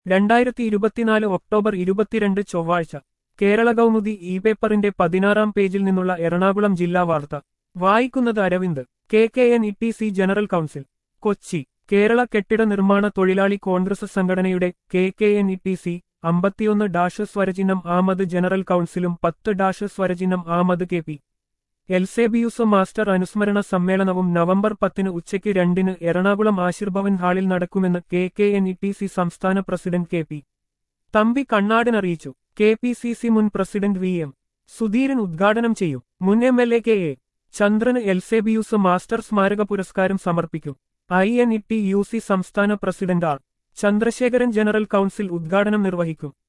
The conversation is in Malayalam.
രണ്ടായിരത്തി ഇരുപത്തിനാല് ഒക്ടോബർ ഇരുപത്തിരണ്ട് ചൊവ്വാഴ്ച കേരള കൗമുദി ഇ പേപ്പറിന്റെ പതിനാറാം പേജിൽ നിന്നുള്ള എറണാകുളം ജില്ലാ വാർത്ത വായിക്കുന്നത് Aravind K K N E T C general council Kochi Kerala കെട്ടിട നിർമ്മാണ തൊഴിലാളി കോൺഗ്രസ് സംഘടനയുടെ K K N E T C അമ്പത്തിയൊന്ന് ഡാഷ് സ്വരചിഹ്നം ആമത് ജനറൽ കൗൺസിലും പത്ത് ഡാഷ് സ്വരചിഹ്നം ആമത് കെ പി എൽസേബിയൂസ് മാസ്റ്റർ അനുസ്മരണ സമ്മേളനവും നവംബർ പത്തിന് ഉച്ചയ്ക്ക് രണ്ടിന് എറണാകുളം ആശീർഭവൻ ഹാളിൽ നടക്കുമെന്ന് K K N E T C സംസ്ഥാന president K P Thampi Kannadan അറിയിച്ചു കെ പി സി സി മുൻ പ്രസിഡന്റ് വി എം സുധീരൻ ഉദ്ഘാടനം ചെയ്യും മുൻ M L A K A ചന്ദ്രന് എൽസേബിയൂസ് മാസ്റ്റർ സ്മാരക പുരസ്കാരം സമർപ്പിക്കും I N E U C സി സംസ്ഥാന president R Chandrasekharan general council ഉദ്ഘാടനം നിർവഹിക്കും